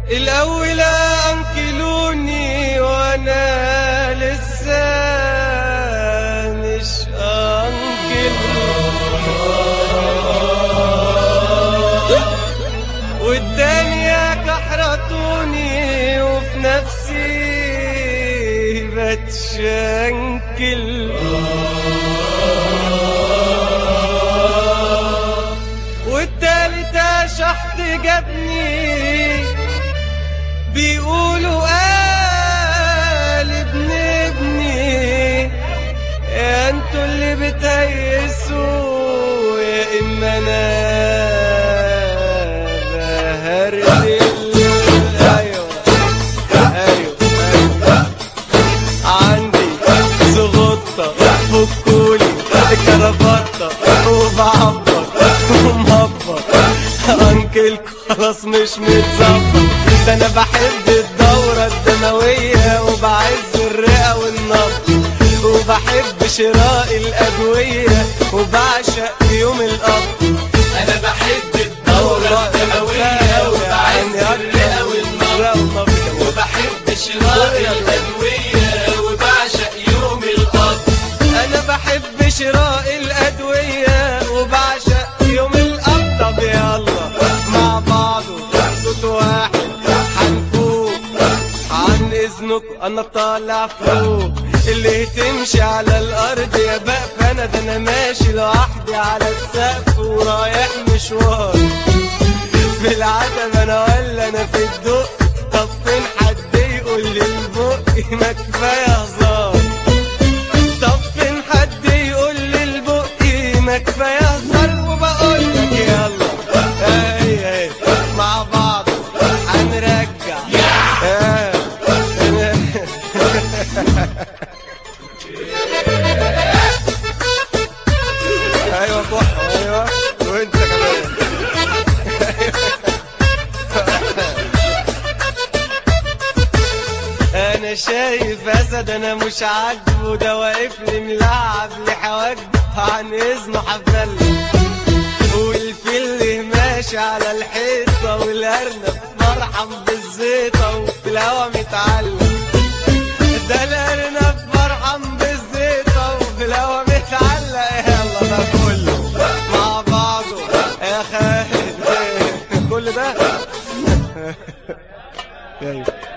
الأول أنكلوني وأنا لسه مش أنكل والتانية كحرتوني وفي نفسي بتشنكل والتالتة شحت جابني بيقولوا قال ابن ابني يا انتوا اللي بتيسوا يا اما انا بهرتل ايوه ايوه ايوه عندي زغطة فكولي كرافطة وبعبط ومهبط انكلكوا خلاص مش متظبط ده انا بحب الدورة الدموية وبعز الرئة والنبض وبحب شراء الأدوية وبعشق يوم القبض انا بحب الدورة الدموية وبعز الرئة والنبض وبحب شراء الأدوية وبعشق يوم القبض انا بحب شراء الادويه وبعشق يوم القبض طب يلا مع بعضه صوت واحد هنفوق عن اذنك انا طالع فوق اللي تمشي على الارض يا بقف انا ده انا ماشي لوحدي على السقف ورايح مشوار في العتب انا ولا انا في الدق طب فين حد يقول لي البق ما كفايه هزار طب فين حد يقول لي البق ما كفايه هزار وبقول لك يلا اي اي مع بعض هنرجع آه. ايوه كح ايوه وانت كمان انا شايف اسد انا مش عاجبه ده واقف لي ملعب لي حواجبه عن اذنه هفلل والفيل ماشي على الحيطه والارنب مرحم بالزيطه وفي الهوا متعلق ده الارنب مرحم بالزيطه وفي الهوا متعلق يلا ده كله مع بعضه يا خالد كل ده ايوه